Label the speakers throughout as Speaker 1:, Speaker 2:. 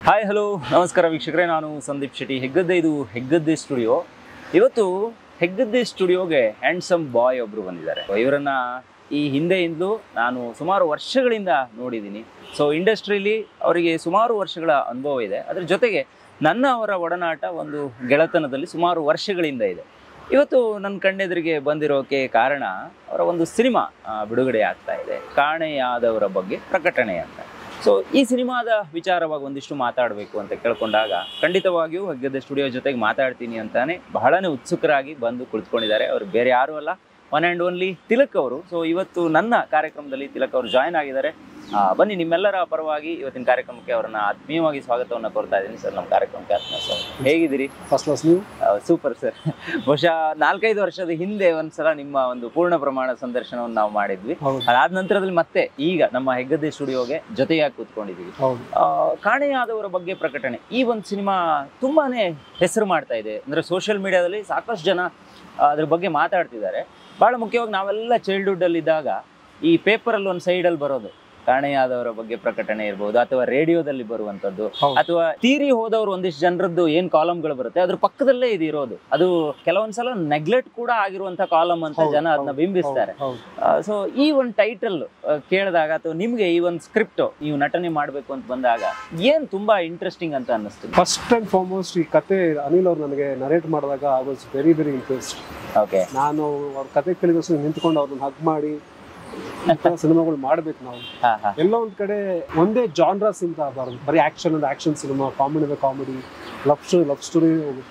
Speaker 1: Hi hello ನಮಸ್ಕಾರ ವೀಕ್ಷಕರೇ ನಾನು ಸಂದೀಪ್ ಶೆಟ್ಟಿ ಹೆಗ್ಗದ್ದೆ ಇದು ಹೆಗ್ಗದ್ದೆ ಸ್ಟುಡಿಯೋ ಇವತ್ತು ಹೆಗ್ಗದ್ದೆ ಸ್ಟುಡಿಯೋಗೆ ಹ್ಯಾಂಡ್ಸಮ್ ಬಾಯ್ ಒಬ್ರು ಬಂದಿದ್ದಾರೆ ಇವರನ್ನ ಈ ಹಿಂದೆಯಿಂದಲೂ ನಾನು ಸುಮಾರು ವರ್ಷಗಳಿಂದ ನೋಡಿದ್ದೀನಿ ಸೊ ಇಂಡಸ್ಟ್ರಿಲಿ ಅವರಿಗೆ ಸುಮಾರು ವರ್ಷಗಳ ಅನುಭವ ಇದೆ ಅದ್ರ ಜೊತೆಗೆ ನನ್ನ ಅವರ ಒಡನಾಟ ಒಂದು ಗೆಳೆತನದಲ್ಲಿ ಸುಮಾರು ವರ್ಷಗಳಿಂದ ಇದೆ ಇವತ್ತು ನನ್ನ ಕಣ್ಣೆದುರಿಗೆ ಬಂದಿರೋಕೆ ಕಾರಣ ಅವರ ಒಂದು ಸಿನಿಮಾ ಆ, ಬಿಡುಗಡೆ ಆಗ್ತಾ ಇದೆ ಕಾಣೆಯಾದವರ ಬಗ್ಗೆ ಪ್ರಕಟಣೆ ಅಂತ ಸೊ ಈ ಸಿನಿಮಾದ ವಿಚಾರವಾಗಿ ಒಂದಿಷ್ಟು ಮಾತಾಡಬೇಕು ಅಂತ ಕೇಳ್ಕೊಂಡಾಗ ಖಂಡಿತವಾಗಿಯೂ ಹೆಗ್ಗದ್ದೆ ಸ್ಟುಡಿಯೋ ಜೊತೆಗೆ ಮಾತಾಡ್ತೀನಿ ಅಂತಾನೆ ಬಹಳನೇ ಉತ್ಸುಕರಾಗಿ ಬಂದು ಕುಳಿತುಕೊಂಡಿದ್ದಾರೆ ಅವರು ಬೇರೆ ಯಾರು ಅಲ್ಲ ಒನ್ ಆ್ಯಂಡ್ ಓನ್ಲಿ ತಿಲಕ್ ಅವರು ಸೊ ಇವತ್ತು ನನ್ನ ಕಾರ್ಯಕ್ರಮದಲ್ಲಿ ತಿಲಕ್ ಅವರು ಜಾಯ್ನ್ ಆಗಿದ್ದಾರೆ ಆ, ಬನ್ನಿ ನಿಮ್ಮೆಲ್ಲರ ಪರವಾಗಿ ಇವತ್ತಿನ ಕಾರ್ಯಕ್ರಮಕ್ಕೆ ಅವರನ್ನ ಆತ್ಮೀಯವಾಗಿ ಸ್ವಾಗತವನ್ನು ಕೋರ್ತಾ ಇದ್ದೀನಿ ಸರ್ ನಮ್ಮ ಕಾರ್ಯಕ್ರಮಕ್ಕೆ ಆತ್ಮೀಯ ಸ್ವಾಗತ ಹೇಗಿದ್ದೀರಿ
Speaker 2: ಫಸ್ಟ್ ಕ್ಲಾಸ್ ನೀವು
Speaker 1: ಸೂಪರ್ ಸರ್ ಬಹುಶಃ ನಾಲ್ಕೈದು ವರ್ಷದ ಹಿಂದೆ ಒಂದ್ಸಲ ನಿಮ್ಮ ಒಂದು ಪೂರ್ಣ ಪ್ರಮಾಣ ಸಂದರ್ಶನವನ್ನು ನಾವು ಮಾಡಿದ್ವಿ
Speaker 2: ಹೌದು
Speaker 1: ಅದಾದ ನಂತರದಲ್ಲಿ ಮತ್ತೆ ಈಗ ನಮ್ಮ ಹೆಗ್ಗದ್ದೆ ಸ್ಟುಡಿಯೋಗೆ ಜೊತೆಯಾಗಿ ಕೂತ್ಕೊಂಡಿದ್ದೀವಿ
Speaker 2: ಹೌದು
Speaker 1: ಆ, ಕಾಣೆಯಾದವರ ಬಗ್ಗೆ ಪ್ರಕಟಣೆ ಈ ಒಂದು ಸಿನಿಮಾ ತುಂಬಾನೇ ಹೆಸರು ಮಾಡ್ತಾ ಇದೆ ಅಂದ್ರೆ ಸೋಷಿಯಲ್ ಮೀಡಿಯಾದಲ್ಲಿ ಸಾಕಷ್ಟು ಜನ ಆ, ಅದ್ರ ಬಗ್ಗೆ ಮಾತಾಡ್ತಿದ್ದಾರೆ ಬಹಳ ಮುಖ್ಯವಾಗಿ ನಾವೆಲ್ಲ ಚೈಲ್ಡ್ಹುಡ್ ಅಲ್ಲಿ ಇದ್ದಾಗ ಈ ಪೇಪರ್ ಅಲ್ಲಿ ಒಂದು ಸೈಡ್ ಅಲ್ಲಿ ಬರೋದು ಕಾಣೆಯಾದವರ ಬಗ್ಗೆ ಪ್ರಕಟಣೆ ಇರ್ಬೋದು ಅಥವಾ ರೇಡಿಯೋದಲ್ಲಿ ಬರುವಂತದ್ದು
Speaker 2: ಹೌದು.
Speaker 1: ಅಥವಾ ತೀರಿ ಹೋದವರು ಒಂದಿಷ್ಟು ಜನರದ್ದು ಏನ್ ಕಾಲಮ್ಗಳು ಬರುತ್ತೆ ಅದ್ರ ಪಕ್ಕದಲ್ಲೇ ಇದು ಇರೋದು ಅದು ಕೆಲವೊಂದ್ಸಲ ನೆಗ್ಲೆಕ್ಟ್ ಕೂಡ ಆಗಿರುವಂತ ಕಾಲಮ್ ಅಂತ
Speaker 2: ಹೌದು,
Speaker 1: ಜನ ಅದನ್ನ
Speaker 2: ಹೌದು,
Speaker 1: ಬಿಂಬಿಸ್ತಾರೆ
Speaker 2: ಹೌದು
Speaker 1: ಸೊ ಈ ಒಂದು ಟೈಟಲ್ ಕೇಳಿದಾಗ ಅಥವಾ ನಿಮ್ಗೆ ಈ ಒಂದು ಸ್ಕ್ರಿಪ್ಟ್ ನೀವು ನಟನೆ ಮಾಡಬೇಕು ಅಂತ ಬಂದಾಗ ಏನ್ ತುಂಬಾ ಇಂಟ್ರೆಸ್ಟಿಂಗ್ ಅಂತ ಅನ್ನಿಸ್ತು
Speaker 2: ಫಸ್ಟ್ ಅಂಡ್ ಫಾರ್ಮೋಸ್ಟ್ ಈ ಕತೆ ಅನಿಲ್ ಅವ್ರು ನನಗೆ ನರೇಟ್ ಮಾಡಿದಾಗ I was very very interest
Speaker 1: okay
Speaker 2: ನಾನು ಅವ್ರ ಕತೆ ಕೇಳಿದಷ್ಟು ನಿಂತ್ಕೊಂಡು ಅವ್ರನ್ನ ಹಗ್ ಮಾಡಿ ಸಿನಿಮಾಗಳು ಮಾಡ್ಬೇಕು ನಾವು
Speaker 1: ಹಾ ಹಾ
Speaker 2: ಎಲ್ಲೋ ಒಂದ್ ಕಡೆ ಒಂದೇ ಜಾನ್ರಸ್ ಅಂತ ಬರೋದು ಬರೀ ಆಕ್ಷನ್ ಅಂದ್ರೆ ಆಕ್ಷನ್ ಸಿನಿಮಾ ಕಾಮಿಡಿ ಅಂದ್ರೆ comedy love story love story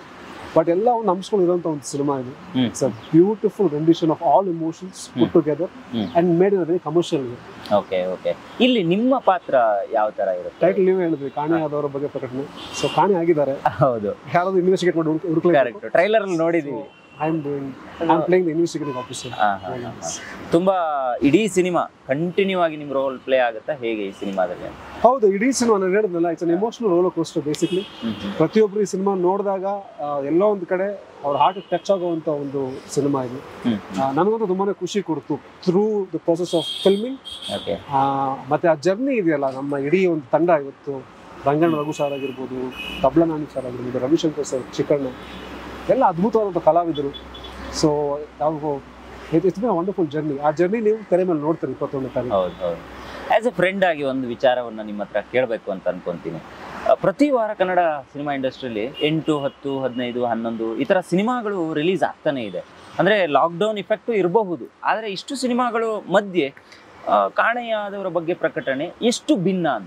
Speaker 2: but ಎಲ್ಲ ಒಂದು ಅಂಶಗಳು ಇರುವಂತ ಒಂದು ಸಿನಿಮಾ ಇದು
Speaker 1: hmm.
Speaker 2: It's a beautiful rendition of all emotions put together
Speaker 1: hmm.
Speaker 2: And made in very commercial
Speaker 1: okay okay ಇಲ್ಲಿ ನಿಮ್ಮ ಪಾತ್ರ ಯಾವ ತರ ಇರುತ್ತೆ
Speaker 2: ಟೈಟಲ್ ನೀವೇ ಹೇಳಿದ್ರಿ ಕಾಣೆ ಆದವರ ಬಗ್ಗೆ ಪ್ರಕಟಣೆ ಸೊ ಕಾಣೆ ಆಗಿದ್ದಾರೆ
Speaker 1: ಹೌದು
Speaker 2: ಯಾರಾದ್ರೂ ಇನ್ವೆಸ್ಟಿಗೇಟ್ ಮಾಡಿ ಹುಡುಕ್ಲಿ
Speaker 1: ಕರೆಕ್ಟ್ ಟ್ರೈಲರ್ ಅಲ್ಲಿ ನೋಡಿದೀವಿ
Speaker 2: I am doing I am playing the investigating officer
Speaker 1: ಹಾ, ಹಾ, ಹಾ, ಹಾ. ತುಂಬಾ ಇಡೀ ಸಿನಿಮಾ ಕಂಟಿನ್ಯೂ ಆಗಿ ನಿಮ್ ರೋಲ್ ಪ್ಲೇ ಆಗುತ್ತಾ ಹೇಗೆ ಈ ಸಿನಿಮಾದಲ್ಲಿ
Speaker 2: ಹೌದು ಇಡೀ ಸಿನಿಮಾ ನಾನು ಹೇಳಿದ್ನಲ್ಲ it's an emotional roller coaster basically
Speaker 1: hmm, hmm.
Speaker 2: ಪ್ರತಿಯೊಬ್ಬರು ಈ ಸಿನಿಮಾ ನೋಡಿದಾಗ ಆ, ಎಲ್ಲೋ ಒಂದು ಕಡೆ ಅವ್ರ ಹಾರ್ಟ್ ಟಚ್ ಆಗುವಂತ ಒಂದು ಸಿನಿಮಾ ಇದು
Speaker 1: ಹ್ಮ್.
Speaker 2: ಆ, ನನಗಂತೂ ತುಂಬಾನೇ ಖುಷಿ ಕೊಡ್ತು through the process of filming
Speaker 1: okay
Speaker 2: ಮತ್ತೆ ಆ ಜರ್ನಿ ಇದೆಯಲ್ಲ ನಮ್ಮ ಇಡೀ ಒಂದು ತಂಡ ಇವತ್ತು ರಂಗಣ್ಣ ರಘು ಸರ್ ಆಗಿರ್ಬೋದು ತಬ್ಲಾ ನಾನಿ ಸರ್ ಆಗಿರ್ಬೋದು ರವಿಶಂಕರ್ ಸರ್ ಚಿಕ್ಕಣ್ಣ ಎಲ್ಲ ಅದ್ಭುತವಾದಂಥ ಕಲಾವಿದರು ಸೊ ನಾವು ಇಟ್ಸ್ ಬಿನ್ ವಂಡರ್ಫುಲ್ ಜರ್ನಿ ಆ ಜರ್ನಿ ನೀವು ತೆರೆ ಮೇಲೆ ನೋಡ್ತೀರಿ ಇಪ್ಪತ್ತೊಂದು ತಾರೀಕು
Speaker 1: ಹೌದು ಹೌದು ಆಸ್ ಎ ಫ್ರೆಂಡ್ ಆಗಿ ಒಂದು ವಿಚಾರವನ್ನ ನಿಮ್ಮ ಹತ್ರ ಕೇಳಬೇಕು ಅಂತ ಅನ್ಕೊಂತೀನಿ ಆ, ಪ್ರತಿ ವಾರ ಕನ್ನಡ ಸಿನಿಮಾ ಇಂಡಸ್ಟ್ರಿಯಲ್ಲಿ ಎಂಟು ಹತ್ತು ಹದಿನೈದು ಹನ್ನೊಂದು ಈ ಥರ ಸಿನಿಮಾಗಳು ರಿಲೀಸ್ ಆಗ್ತಾನೆ ಇದೆ ಅಂದರೆ ಲಾಕ್ಡೌನ್ ಇಫೆಕ್ಟು ಇರಬಹುದು ಆದರೆ ಇಷ್ಟು ಸಿನಿಮಾಗಳು ಮಧ್ಯೆ ಆ, ಕಾಣೆಯಾದವರ ಬಗ್ಗೆ ಪ್ರಕಟಣೆ ಎಷ್ಟು ಭಿನ್ನ ಅಂತ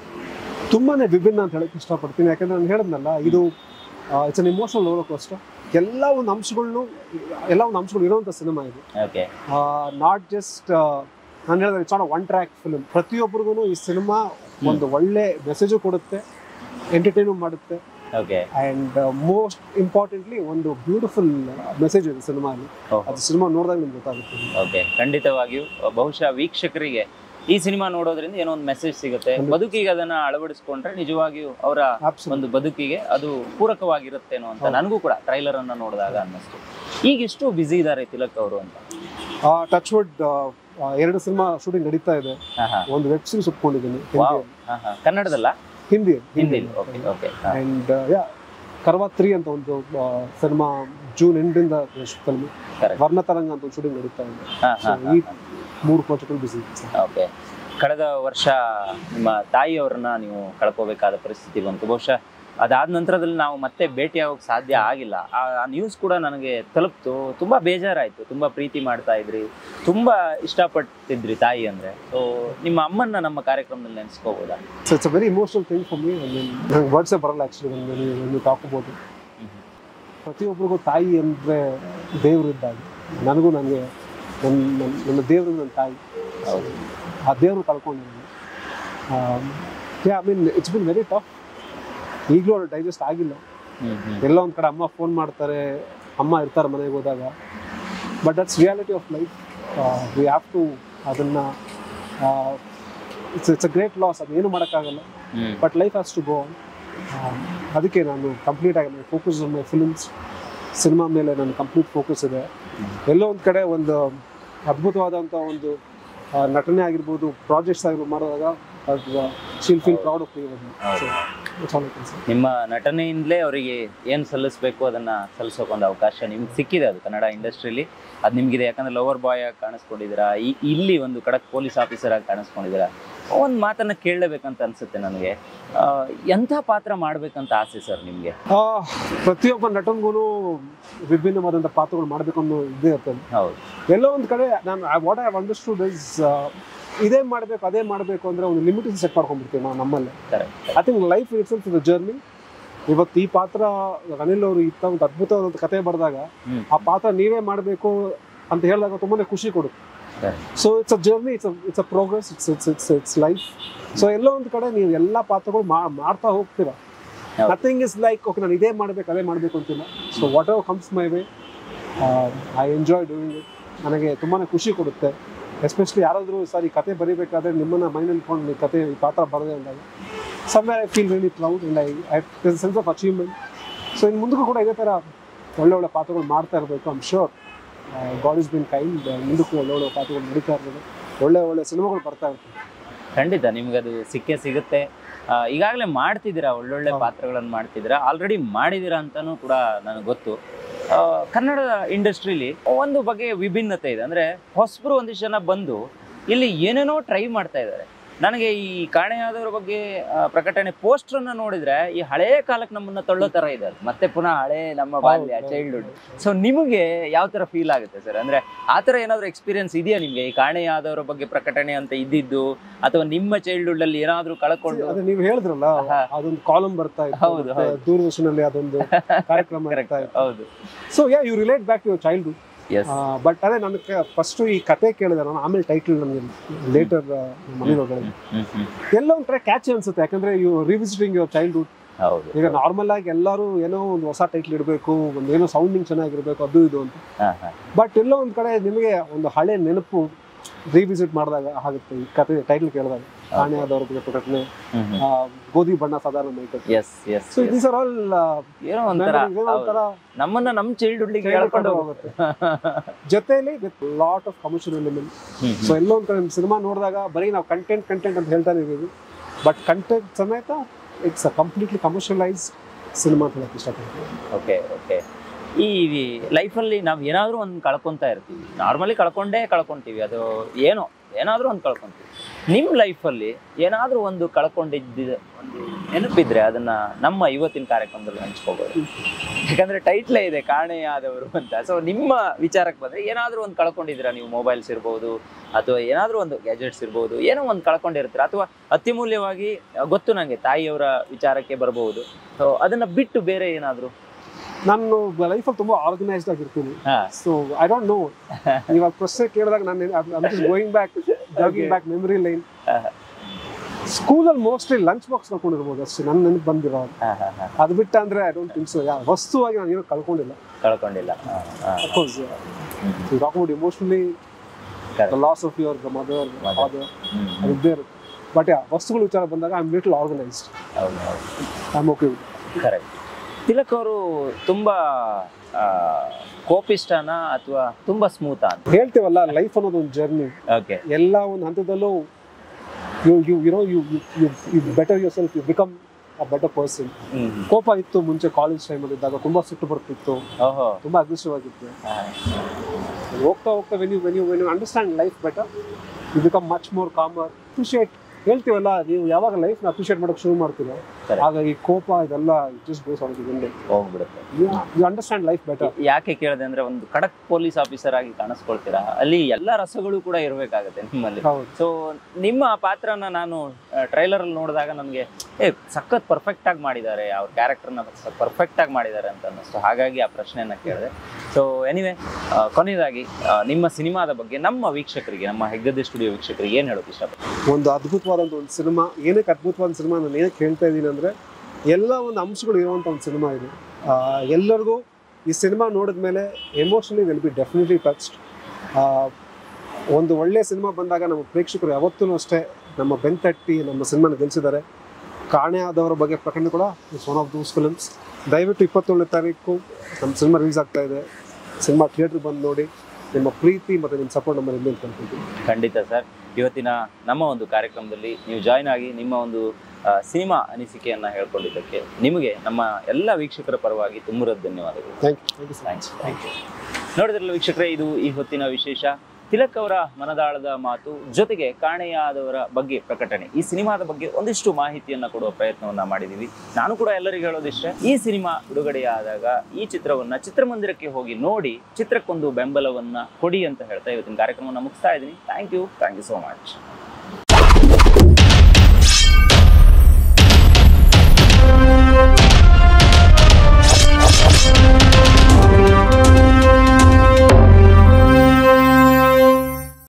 Speaker 2: ತುಂಬಾನೇ ವಿಭಿನ್ನ ಅಂತ ಹೇಳಕ್ ಇಷ್ಟಪಡ್ತೀನಿ ಯಾಕಂದ್ರೆ ನಾನು ಹೇಳಿದ್ನಲ್ಲ ಇದು it's an emotional roller coaster ಎಲ್ಲ ಒಂದು ಅಂಶಗಳನ್ನು ಎಲ್ಲ ಒಂದು ಅಂಶಗಳು ಇರುವಂಥ ಸಿನಿಮಾ ಇದು
Speaker 1: ಓಕೆ
Speaker 2: ನಾಟ್ ಜಸ್ಟ್ ನಾನು ಹೇಳಿದ್ರೆ it's not one track film ಪ್ರತಿಯೊಬ್ಬರಿಗೂ ಈ ಸಿನಿಮಾ ಒಂದು ಒಳ್ಳೆ ಮೆಸೇಜು ಕೊಡುತ್ತೆ ಎಂಟರ್ಟೈನು ಮಾಡುತ್ತೆ
Speaker 1: ಓಕೆ
Speaker 2: ಆ್ಯಂಡ್ ಮೋಸ್ಟ್ ಇಂಪಾರ್ಟೆಂಟ್ಲಿ ಒಂದು ಬ್ಯೂಟಿಫುಲ್ ಮೆಸೇಜ್ ಇದೆ ಸಿನಿಮಾಲಿ ಅದು ಸಿನಿಮಾ ನೋಡಿದಾಗ ನಿಮ್ಗೆ ಗೊತ್ತಾಗುತ್ತೆ
Speaker 1: ಓಕೆ ಖಂಡಿತವಾಗಿಯೂ ಬಹುಶಃ ವೀಕ್ಷಕರಿಗೆ ಈ ಸಿನಿಮಾ ನೋಡೋದ್ರಿಂದ ಏನೋ ಒಂದು ಮೆಸೇಜ್ ಸಿಗುತ್ತೆ
Speaker 2: ಖಂಡಿತ.
Speaker 1: ಬದುಕಿಗೆ ಅದನ್ನ ಅಳವಡಿಸ್ಕೊಂಡ್ರೆ ನಿಜವಾಗಿಯೂ ಅವರ
Speaker 2: Absolutely.
Speaker 1: ಒಂದು ಬದುಕಿಗೆ ಅದು ಪೂರಕವಾಗಿರುತ್ತೇನೋ ಅಂತ
Speaker 2: ಹೌದು.
Speaker 1: ನನಗೂ ಕೂಡ ಟ್ರೈಲರ್ ಅನ್ನ ನೋಡಿದಾಗ ಅನ್ನಿಸ್ತು ಈಗ ಎಷ್ಟು ಬ್ಯುಸಿ ಇದ್ದಾರೆ ತಿಲಕ್ ಅವರು ಅಂತ
Speaker 2: ಟಚ್ ವುಡ್ ಎರಡು ಸಿನಿಮಾ ಶೂಟಿಂಗ್ ನಡೀತಾ ಇದೆ
Speaker 1: ಹಾ, ಹಾ.
Speaker 2: ಒಂದು ವೆಬ್ ಸೀರೀಸ್ ಒಪ್ಕೊಂಡಿದ್ದೀನಿ
Speaker 1: ವಾವ್. ಹಾ, ಹಾ. ಕನ್ನಡದಲ್ಲ
Speaker 2: Hindi
Speaker 1: Hindi okay okay
Speaker 2: and yeah Karva three ಅಂತ ಒಂದು ಸಿನಿಮಾ ಜೂನ್ ಎಂಟರಿಂದ ಫಿಲ್ಮ್
Speaker 1: Correct.
Speaker 2: ವರ್ಣತರಂಗ ಅಂತ ಒಂದು ಶೂಟಿಂಗ್ ನಡೀತಾ ಇದೆ So, ಈ ಮೂರು ಪ್ರಾಜೆಕ್ಟ್ ಬಿಸಿ
Speaker 1: ಓಕೆ ಕಳೆದ ವರ್ಷ ನಿಮ್ಮ ತಾಯಿಯವರನ್ನ ನೀವು ಕಳ್ಕೋಬೇಕಾದ ಪರಿಸ್ಥಿತಿ ಬಂತು ಬಹುಶಃ ಅದಾದ ನಂತರದಲ್ಲಿ ನಾವು ಮತ್ತೆ ಭೇಟಿಯಾಗೋಕೆ ಸಾಧ್ಯ ಆಗಿಲ್ಲ ಆ ನ್ಯೂಸ್ ಕೂಡ ನನಗೆ ತಲುಪ್ತು ತುಂಬಾ ಬೇಜಾರಾಯ್ತು ತುಂಬಾ ಪ್ರೀತಿ ಮಾಡ್ತಾ ಇದ್ರಿ ತುಂಬಾ ಇಷ್ಟಪಡ್ತಿದ್ರಿ ತಾಯಿ ಅಂದ್ರೆ ಸೊ ನಿಮ್ಮ ಅಮ್ಮನ್ನ ನಮ್ಮ ಕಾರ್ಯಕ್ರಮದಲ್ಲಿ ನೆನೆಸ್ಕೋಬೋದಾ
Speaker 2: so it's a very emotional thing for me ನಂಗೆ ವರ್ಡ್ಸೇ ಬರಲ್ಲ ಆ್ಯಕ್ಚುಲಿ ನೀವು ಟಾಕ್ ಅಬೌಟ್ ಪ್ರತಿಯೊಬ್ಬರಿಗೂ ತಾಯಿ ಅಂದರೆ ದೇವರು ಇದ್ದಾಗ ನನಗೂ ನನಗೆ ನನ್ನ ನನ್ನ ನನ್ನ ದೇವರು ನನ್ನ ತಾಯಿ
Speaker 1: ಹೌದು
Speaker 2: ಆ ದೇವ್ರನ್ನ ಕಳ್ಕೊಂಡಿದ್ದೀನಿ yeah I mean it's been very tough ಈಗಲೂ ಅವ್ರು ಡೈಜೆಸ್ಟ್ ಆಗಿಲ್ಲ
Speaker 1: ಹ್ಮ್ ಹ್ಮ್
Speaker 2: ಎಲ್ಲ ಒಂದು ಕಡೆ ಅಮ್ಮ ಫೋನ್ ಮಾಡ್ತಾರೆ ಅಮ್ಮ ಇರ್ತಾರೆ ಮನೆಗೆ ಹೋದಾಗ but that's reality of life we have to ಅದನ್ನು it's it's a great loss ಅದು ಏನು ಮಾಡೋಕ್ಕಾಗಲ್ಲ
Speaker 1: hmm
Speaker 2: but life has to go ಅದಕ್ಕೆ ನಾನು ಕಂಪ್ಲೀಟ್ ಆಗಿ focus on my films cinema ಮೇಲೆ ನನ್ನ ಕಂಪ್ಲೀಟ್ ಫೋಕಸ್ ಇದೆ ಎಲ್ಲೋ ಒಂದು ಕಡೆ ಒಂದು ಅದ್ಭುತವಾದಂಥ ಒಂದು ಆ, ನಟನೆ ಆಗಿರ್ಬೋದು ಪ್ರಾಜೆಕ್ಟ್ಸ್ ಆಗಿರ್ಬೋದು ಮಾಡಿದಾಗ ಶೀಲ್ ಫೀಲ್ ಪ್ರೌಡ್ ಆಫ್
Speaker 1: ಹೌದು
Speaker 2: That's all I can say.
Speaker 1: ನಿಮ್ಮ ನಟನೆಯಿಂದಲೇ ಅವರಿಗೆ ಏನು ಸಲ್ಲಿಸಬೇಕು ಅದನ್ನ ಸಲ್ಲಿಸೋಕೆ ಒಂದು ಅವಕಾಶ ನಿಮ್ಗೆ ಸಿಕ್ಕಿದೆ ಅದು ಕನ್ನಡ ಇಂಡಸ್ಟ್ರಿಲಿ ಅದು ನಿಮ್ಗಿದೆ ಯಾಕಂದ್ರೆ ಲವರ್ ಬಾಯ್ ಆಗಿ ಕಾಣಿಸ್ಕೊಂಡಿದ್ದೀರಾ ಈ ಇಲ್ಲಿ ಒಂದು ಖಡಕ್ ಪೊಲೀಸ್ ಆಫೀಸರ್ ಆಗಿ ಕಾಣಿಸ್ಕೊಂಡಿದ್ದೀರಾ ಒಂದು ಮಾತನ್ನ ಕೇಳಲೇಬೇಕಂತ ಅನ್ಸುತ್ತೆ ನನಗೆ ಆ, ಎಂಥ ಪಾತ್ರ ಮಾಡ್ಬೇಕಂತ ಆಸೆ ಸರ್ ನಿಮಗೆ
Speaker 2: ಆ, ಪ್ರತಿಯೊಬ್ಬ ನಟನಿಗೂ ವಿಭಿನ್ನವಾದಂಥ ಪಾತ್ರಗಳು ಮಾಡಬೇಕು ಅನ್ನೋ ಇದೇ ಇರ್ತದೆ
Speaker 1: ಹೌದು
Speaker 2: ಎಲ್ಲೋ ಒಂದು ಕಡೆ ನಾನು ವಾಟ್ ಐ ಅಂಡರ್ಸ್ಟುಡ್ ಇಸ್ ಇದೇ ಮಾಡಬೇಕು ಅದೇ ಮಾಡಬೇಕು ಅಂದರೆ ಒಂದು ಲಿಮಿಟೇಷನ್ ಸೆಟ್ ಮಾಡ್ಕೊಂಡ್ಬಿಡ್ತೀವಿ ನಾವು ನಮ್ಮಲ್ಲೇ
Speaker 1: correct
Speaker 2: I think life it's is the journey ಇವತ್ತು ಈ ಪಾತ್ರ ಅನಿಲ್ ಅವರು ಇತ್ತ ಒಂದು ಅದ್ಭುತವಾದಂಥ ಕತೆ ಬರೆದಾಗ
Speaker 1: ಹ್ಮ್.
Speaker 2: ಆ ಪಾತ್ರ ನೀವೇ ಮಾಡಬೇಕು ಅಂತ ಹೇಳಿದಾಗ ತುಂಬಾನೇ ಖುಷಿ ಕೊಡುತ್ತೆ
Speaker 1: Correct.
Speaker 2: So it's a journey it's it's a progress it's it's it's it's life so ಎಲ್ಲೋ ಒಂದು ಕಡೆ ನೀವು ಎಲ್ಲ ಪಾತ್ರಗಳು ಮಾ- ಮಾಡ್ತಾ ಹೋಗ್ತೀರಾ
Speaker 1: ಹೌದು.
Speaker 2: ನಥಿಂಗ್ ಇಸ್ ಲೈಕ್ ಓಕೆ ನಾನು ಇದೇ ಮಾಡಬೇಕು ಅದೇ ಮಾಡಬೇಕು ಅಂತಿಲ್ಲ so whatever comes my way I enjoy doing it ನನಗೆ ತುಂಬಾ ಖುಷಿ ಕೊಡುತ್ತೆ ಎಸ್ಪೆಷಲಿ ಯಾರಾದರೂ ಸರ್ ಈ ಕತೆ ಬರೀಬೇಕಾದ್ರೆ ನಿಮ್ಮನ್ನ ಮೈಂಡ್ ಇಟ್ಕೊಂಡು ಈ ಕತೆ ಈ ಪಾತ್ರ ಬರದೆ ಅಂದಾಗ somewhere I feel really proud and I I sense of achievement so ಇನ್ನು ಮುಂದಕ್ಕೂ ಕೂಡ ಇದೇ ಥರ ಒಳ್ಳೆ ಒಳ್ಳೆ ಪಾತ್ರಗಳು ಮಾಡ್ತಾ ಇರಬೇಕು I'm sure God is been kind ಮುಂದಕ್ಕೂ ಒಳ್ಳೆ ಒಳ್ಳೆ ಪಾತ್ರಗಳು ನಡೀತಾ ಇರ್ಬೋದು ಒಳ್ಳೆ ಒಳ್ಳೆ ಸಿನಿಮಾಗಳು ಬರ್ತಾ ಇರ್ತವೆ
Speaker 1: ಖಂಡಿತ ನಿಮ್ಗೆ ಅದು ಸಿಕ್ಕೇ ಸಿಗುತ್ತೆ ಆ, ಈಗಾಗಲೇ ಮಾಡ್ತಿದ್ದೀರಾ ಒಳ್ಳೊಳ್ಳೆ
Speaker 2: ಹೌದು.
Speaker 1: ಪಾತ್ರಗಳನ್ನು ಮಾಡ್ತಿದ್ದೀರಾ ಆಲ್ರೆಡಿ ಮಾಡಿದ್ದೀರಾ ಅಂತಾನೂ ಕೂಡ ನನಗೆ ಗೊತ್ತು ಆ, ಕನ್ನಡದ ಇಂಡಸ್ಟ್ರಿಲಿ ಒಂದು ಬಗೆಯ ವಿಭಿನ್ನತೆ ಇದೆ ಅಂದ್ರೆ ಹೊಸಬರು ಒಂದಿಷ್ಟು ಜನ ಬಂದು ಇಲ್ಲಿ ಏನೇನೋ ಟ್ರೈ ಮಾಡ್ತಾ ಇದ್ದಾರೆ ನನಗೆ ಈ ಕಾಣೆಯಾದವರ ಬಗ್ಗೆ ಆ, ಪ್ರಕಟಣೆ ಪೋಸ್ಟರ್ ಅನ್ನ ನೋಡಿದ್ರೆ ಈ ಹಳೇ ಕಾಲಕ್ಕೆ ನಮ್ಮನ್ನ ತಳ್ಳೋ ತರ ಇದೆ ಅದು. ಮತ್ತೆ ಪುನಃ ಹಳೆ ನಮ್ಮ ಬಾಲ್ಯ
Speaker 2: ಹೌದು.
Speaker 1: ಚೈಲ್ಡ್ಹುಡ್ ಸೊ ನಿಮಗೆ ಯಾವ ತರ ಫೀಲ್ ಆಗುತ್ತೆ ಸರ್ ಅಂದ್ರೆ ಆ ಥರ ಏನಾದರೂ ಎಕ್ಸ್ಪೀರಿಯನ್ಸ್ ಇದೆಯಾ ನಿಮಗೆ ಈ ಕಾಣೆಯಾದವರ ಬಗ್ಗೆ ಪ್ರಕಟಣೆ ಅಂತ ಇದ್ದಿದ್ದು ಅಥವಾ ನಿಮ್ಮ ಚೈಲ್ಡ್ಹುಡ್ ಅಲ್ಲಿ ಏನಾದರೂ ಕಳ್ಕೊಂಡು
Speaker 2: ಅದೇ ನೀವು ಹೇಳಿದ್ರಲ್ಲ
Speaker 1: ಹಾ.
Speaker 2: ಅದೊಂದು ಕಾಲಮ್ ಬರ್ತಾ ಇತ್ತು
Speaker 1: ಹೌದು,
Speaker 2: ಮತ್ತೆ
Speaker 1: ಹೌದು.
Speaker 2: ದೂರದರ್ಶನಲ್ಲಿ ಅದೊಂದು ಕಾರ್ಯಕ್ರಮ
Speaker 1: Correct.
Speaker 2: ಬರ್ತಾ ಇತ್ತು
Speaker 1: ಹೌದು
Speaker 2: so yeah you relate back your childhood
Speaker 1: yes
Speaker 2: but ಅದೇ ನನಗೆ ಫಸ್ಟ್ ಈ ಕತೆ ಕೇಳಿದೆ ನಾನು ಆಮೇಲೆ ಟೈಟಲ್ ನನಗೆ ಲೇಟರ್ ಮನೇಲಿ ಎಲ್ಲ ಒಂದು ಕಡೆ ಕ್ಯಾಚ್ ಅನ್ಸುತ್ತೆ ಯಾಕಂದ್ರೆ ಯು ರಿವಿಸಿಟಿಂಗ್ ಯುವರ್ ಚೈಲ್ಡ್ಹುಡ್
Speaker 1: ಹೌದು
Speaker 2: ಈಗ ನಾರ್ಮಲ್ ಆಗಿ ಎಲ್ಲರೂ ಏನೋ ಒಂದು ಹೊಸ ಟೈಟ್ಲ್ ಇಡಬೇಕು ಒಂದು ಏನೋ ಸೌಂಡಿಂಗ್ ಚೆನ್ನಾಗಿರ್ಬೇಕು ಅದು ಇದು ಅಂತ
Speaker 1: ಹಾ, ಹಾ.
Speaker 2: ಬಟ್ ಎಲ್ಲೋ ಒಂದು ಕಡೆ ನಿಮಗೆ ಒಂದು ಹಳೆ ನೆನಪು ರಿವಿಸಿಟ್ ಮಾಡಿದಾಗ ಆಗುತ್ತೆ ಈ ಕತೆ ಟೈಟ್ಲ್ ಕೇಳಿದಾಗ ಕಾಣೆಯಾದವ್ರ ಬಗ್ಗೆ ಪ್ರಕಟಣೆ
Speaker 1: ಹ್ಮ್, ಹ್ಮ್.
Speaker 2: ಆ, ಗೋಧಿ ಬಣ್ಣ ಸಾಧಾರಣ ಮೈಕಟ್ಟು
Speaker 1: yes yes
Speaker 2: so these are all
Speaker 1: ಏನೋ ಒಂಥರ ಹೌದು.
Speaker 2: ಒಂಥರ
Speaker 1: ನಮ್ಮನ್ನ ನಮ್ಮ ಚೈಲ್ಡ್ಹುಡ್
Speaker 2: ಹೇಳ್ಕೊಂಡು
Speaker 1: ಹೇಳ್ಕೊಂಡು
Speaker 2: ಹೋಗುತ್ತೆ ಜೊತೆಲಿ with lot of commercial element so ಎಲ್ಲೋ ಒಂದು ಕಡೆ ಸಿನಿಮಾ ನೋಡಿದಾಗ ಬರೀ ನಾವು ಕಂಟೆಂಟ್ ಕಂಟೆಂಟ್ ಅಂತ ಹೇಳ್ತಾನೆ ಇದೀವಿ ಬಟ್ ಕಂಟೆಂಟ್ ಸಮೇತ it's a completely commercialise cinema ಅಂತ ಹೇಳಕ್ ಇಷ್ಟಪಡ್ತೀನಿ
Speaker 1: ಓಕೆ ಓಕೆ ಈ ಲೈಫಲ್ಲಿ ನಾವು ಏನಾದರೂ ಒಂದು ಕಳ್ಕೊತಾ ಇರ್ತೀವಿ ನಾರ್ಮಲಿ ಕಳ್ಕೊಂಡೇ ಕಳ್ಕೊಂತೀವಿ ಅದು ಏನೋ ಏನಾದರೂ ಒಂದು ಕಳ್ಕೊಂತೀವಿ ನಿಮ್ಮ ಲೈಫಲ್ಲಿ ಏನಾದರೂ ಒಂದು ಕಳ್ಕೊಂಡಿದ್ದ ಒಂದು ನೆನಪಿದ್ರೆ ಅದನ್ನ ನಮ್ಮ ಇವತ್ತಿನ ಕಾರ್ಯಕ್ರಮದಲ್ಲಿ ಹಂಚ್ಕೋಬೋದು ಯಾಕಂದ್ರೆ ಟೈಟ್ಲೇ ಇದೆ ಕಾಣೆಯಾದವರು ಅಂತ ಸೊ ನಿಮ್ಮ ವಿಚಾರಕ್ಕೆ ಬಂದ್ರೆ ಏನಾದರೂ ಒಂದು ಕಳ್ಕೊಂಡಿದ್ದೀರಾ ನೀವು ಮೊಬೈಲ್ಸ್ ಇರ್ಬೋದು ಅಥವಾ ಏನಾದರೂ ಒಂದು ಗ್ಯಾಜೆಟ್ಸ್ ಇರ್ಬೋದು ಏನೋ ಒಂದು ಕಳ್ಕೊಂಡಿರ್ತೀರ ಅಥವಾ ಅತ್ಯಮೂಲ್ಯವಾಗಿ ಅಹ್, ಗೊತ್ತು ನನಗೆ ತಾಯಿಯವರ ವಿಚಾರಕ್ಕೆ ಬರಬಹುದು ಸೊ ಅದನ್ನ ಬಿಟ್ಟು ಬೇರೆ ಏನಾದರೂ
Speaker 2: ನಾನು ಲೈಫಲ್ಲಿ ತುಂಬಾ ಆರ್ಗನೈಸ್ಡ್ ಆಗಿರ್ತೀನಿ
Speaker 1: ಹಾ
Speaker 2: ಸೊ ಐ ಡೋಂಟ್ ನೋ ನೀವು ಆ ಪ್ರಶ್ನೆ ಕೇಳಿದಾಗ ನಾನು going back jogging back memory lane
Speaker 1: ಹಾ.
Speaker 2: ಸ್ಕೂಲಲ್ಲಿ ಮೋಸ್ಟ್ಲಿ ಲಂಚ್ ಬಾಕ್ಸ್ ಕಳ್ಕೊಂಡಿರ್ಬೋದು ಅಷ್ಟೇ ನನ್ನ ನೆನಪು ಬಂದಿರೋ
Speaker 1: ಹಾ, ಹಾ, ಹಾ.
Speaker 2: ಅದು ಬಿಟ್ಟು ಅಂದ್ರೆ I don't think so yeah ವಸ್ತುವಾಗಿ ನಾನು ಏನೂ ಕಳ್ಕೊಂಡಿಲ್ಲ
Speaker 1: ಕಳ್ಕೊಂಡಿಲ್ಲ ಹಾ, ಹಾ.
Speaker 2: Of course
Speaker 1: hmm,
Speaker 2: you talk about emotionally
Speaker 1: Correct.
Speaker 2: The loss of your mother
Speaker 1: Mother.
Speaker 2: Father
Speaker 1: hmm, hmm.
Speaker 2: ಅದು ಇದ್ದೇ ಇರುತ್ತೆ ಬಟ್ ಯಾ ವಸ್ತುಗಳ ವಿಚಾರ ಬಂದಾಗ ಐ ಆಮ್ ಲಿಟಲ್ ಆರ್ಗನೈಸ್ಡ್
Speaker 1: ಹೌದು ಹೌದು
Speaker 2: I am okay
Speaker 1: correct Tilak ಅವರು ತುಂಬಾ ಆ, ಕೋಪಿಷ್ಟನಾ ಅಥವಾ ತುಂಬಾ ಸ್ಮೂತಾ ಅಂತ
Speaker 2: ಹೇಳ್ತೇವಲ್ಲ ಲೈಫ್ ಅನ್ನೋದು ಒಂದು ಜರ್ನಿ
Speaker 1: ಓಕೆ
Speaker 2: ಎಲ್ಲ ಒಂದು ಹಂತದಲ್ಲೂ you you you know you you you better yourself you become a better person ಕೋಪ ಇತ್ತು ಮುಂಚೆ ಕಾಲೇಜ್ ಟೈಮಲ್ಲಿ ಇದ್ದಾಗ ತುಂಬಾ ಸಿಟ್ಟು ಬರ್ತಿತ್ತು
Speaker 1: ಓಹೋ
Speaker 2: ತುಂಬಾ ಅಗ್ರೆಸಿವ್ ಆಗಿತ್ತು
Speaker 1: ಹಾ,
Speaker 2: ಹೋಗ್ತಾ ಹೋಗ್ತಾ when you when you when you understand life better you become much more calmer appreciate ಹೇಳ್ತೀವಲ್ಲ ನೀವು ಯಾವಾಗ ಲೈಫ್ನ ಅಪ್ರಿಷಿಯೇಟ್ ಮಾಡೋಕೆ ಶುರು ಮಾಡ್ತೀರೋ
Speaker 1: Correct.
Speaker 2: ಆಗ ಈ ಕೋಪ ಇದೆಲ್ಲ ಜಸ್ಟ್ ಗೋಸ್ ಆನ್ ಒಂದೇ
Speaker 1: ಹೋಗ್ಬಿಡುತ್ತೆ
Speaker 2: ಯು ಅಂಡರ್ಸ್ಟ್ಯಾಂಡ್ ಲೈಫ್ ಬೆಟರ್
Speaker 1: ಯಾಕೆ ಕೇಳಿದೆ ಅಂದ್ರೆ ಒಂದು ಖಡಕ್ ಪೊಲೀಸ್ ಆಫೀಸರ್ ಆಗಿ ಕಾಣಿಸ್ಕೊಳ್ತೀರಾ ಅಲ್ಲಿ ಎಲ್ಲಾ ರಸಗಳು ಕೂಡ ಇರಬೇಕಾಗತ್ತೆ ನಿಮ್ಮಲ್ಲಿ
Speaker 2: ಹೌದು
Speaker 1: ಸೊ ನಿಮ್ಮ ಪಾತ್ರನ ನಾನು ಟ್ರೈಲರ್ ಅಲ್ಲಿ ನೋಡಿದಾಗ ನನಗೆ ಏ ಸಖತ್ ಪರ್ಫೆಕ್ಟ್ ಆಗಿ ಮಾಡಿದ್ದಾರೆ ಅವ್ರ ಕ್ಯಾರೆಕ್ಟರ್ನ ಪರ್ಫೆಕ್ಟ್ ಆಗಿ ಮಾಡಿದ್ದಾರೆ ಅಂತ ಅನ್ನಿಸ್ತು ಹಾಗಾಗಿ ಆ ಪ್ರಶ್ನೆಯನ್ನ ಕೇಳಿದೆ ಸೊ ಎನಿವೆ ಕೊನೆಯದಾಗಿ ಆ, ನಿಮ್ಮ ಸಿನಿಮಾದ ಬಗ್ಗೆ ನಮ್ಮ ವೀಕ್ಷಕರಿಗೆ ನಮ್ಮ ಹೆಗ್ಗದ್ದೆ ಸ್ಟುಡಿಯೋ ವೀಕ್ಷಕರಿಗೆ ಏನು ಹೇಳೋಕೆ ಇಷ್ಟಪಡ್ತೀನಿ
Speaker 2: ಒಂದು ಅದ್ಭುತವಾದಂಥ ಒಂದು ಸಿನಿಮಾ ಏನಕ್ಕೆ ಅದ್ಭುತವಾದ ಸಿನಿಮಾ ನಾನು ಏನಕ್ಕೆ ಹೇಳ್ತಾ ಇದ್ದೀನಿ ಅಂದರೆ ಎಲ್ಲ ಒಂದು ಅಂಶಗಳು ಇರುವಂಥ ಒಂದು ಸಿನಿಮಾ ಇದು ಆ, ಎಲ್ಲರಿಗೂ ಈ ಸಿನಿಮಾ ನೋಡಿದ ಮೇಲೆ emotionally will be definitely touched ಒಂದು ಒಳ್ಳೆ ಸಿನಿಮಾ ಬಂದಾಗ ನಮ್ಮ ಪ್ರೇಕ್ಷಕರು ಯಾವತ್ತೂ ಅಷ್ಟೇ ನಮ್ಮ ಬೆಂತಟ್ಟಿ ನಮ್ಮ ಸಿನಿಮಾನ ಗೆಲ್ಲಿಸಿದ್ದಾರೆ ಕಾಣೆ ಆದವರ ಬಗ್ಗೆ ಪ್ರಕರಣ ಕೂಡ it's one of those films ದಯವಿಟ್ಟು ಇಪ್ಪತ್ತೇಳನೇ ತಾರೀಕು ನಮ್ಮ ಸಿನಿಮಾ ರಿಲೀಸ್ ಆಗ್ತಾ ಇದೆ ಸಿನಿಮಾ ಥಿಯೇಟ್ರ್ ಬಂದು ನೋಡಿ ನಿಮ್ಮ ಪ್ರೀತಿ ಮತ್ತು ನಿಮ್ಮ ಸಪೋರ್ಟ್ ನಮ್ಮಲ್ಲಿ ಇರಲಿ ಅಂತ ಅನ್ಕೊಳ್ತೀನಿ
Speaker 1: ಖಂಡಿತ ಸರ್ ಇವತ್ತಿನ ನಮ್ಮ ಒಂದು ಕಾರ್ಯಕ್ರಮದಲ್ಲಿ ನೀವು ಜಾಯ್ನ್ ಆಗಿ ನಿಮ್ಮ ಒಂದು ಆ, ಸಿನಿಮಾ ಅನಿಸಿಕೆಯನ್ನ ಹೇಳ್ಕೊಂಡಿದ್ದಕ್ಕೆ ನಿಮಗೆ ನಮ್ಮ ಎಲ್ಲ ವೀಕ್ಷಕರ ಪರವಾಗಿ ತುಂಬುರದ ಧನ್ಯವಾದಗಳು
Speaker 2: thank you thank you
Speaker 1: thanks thank you ನೋಡಿದ್ರಲ್ಲ ವೀಕ್ಷಕರೇ ಇದು ಈ ಹೊತ್ತಿನ ವಿಶೇಷ ತಿಲಕ್ ಅವರ ಮನದಾಳದ ಮಾತು ಜೊತೆಗೆ ಕಾಣೆಯಾದವರ ಬಗ್ಗೆ ಪ್ರಕಟಣೆ ಈ ಸಿನಿಮಾದ ಬಗ್ಗೆ ಒಂದಿಷ್ಟು ಮಾಹಿತಿಯನ್ನ ಕೊಡುವ ಪ್ರಯತ್ನವನ್ನ ಮಾಡಿದೀವಿ ನಾನು ಕೂಡ ಎಲ್ಲರಿಗೂ ಹೇಳೋದಿಷ್ಟೇ ಈ ಸಿನಿಮಾ ಬಿಡುಗಡೆಯಾದಾಗ ಈ ಚಿತ್ರವನ್ನ ಚಿತ್ರಮಂದಿರಕ್ಕೆ ಹೋಗಿ ನೋಡಿ ಚಿತ್ರಕ್ಕೊಂದು ಬೆಂಬಲವನ್ನ ಕೊಡಿ ಅಂತ ಹೇಳ್ತಾ ಇವತ್ತಿನ ಕಾರ್ಯಕ್ರಮವನ್ನು ಮುಗಿಸ್ತಾ ಇದ್ದೀನಿ thank you thank you so much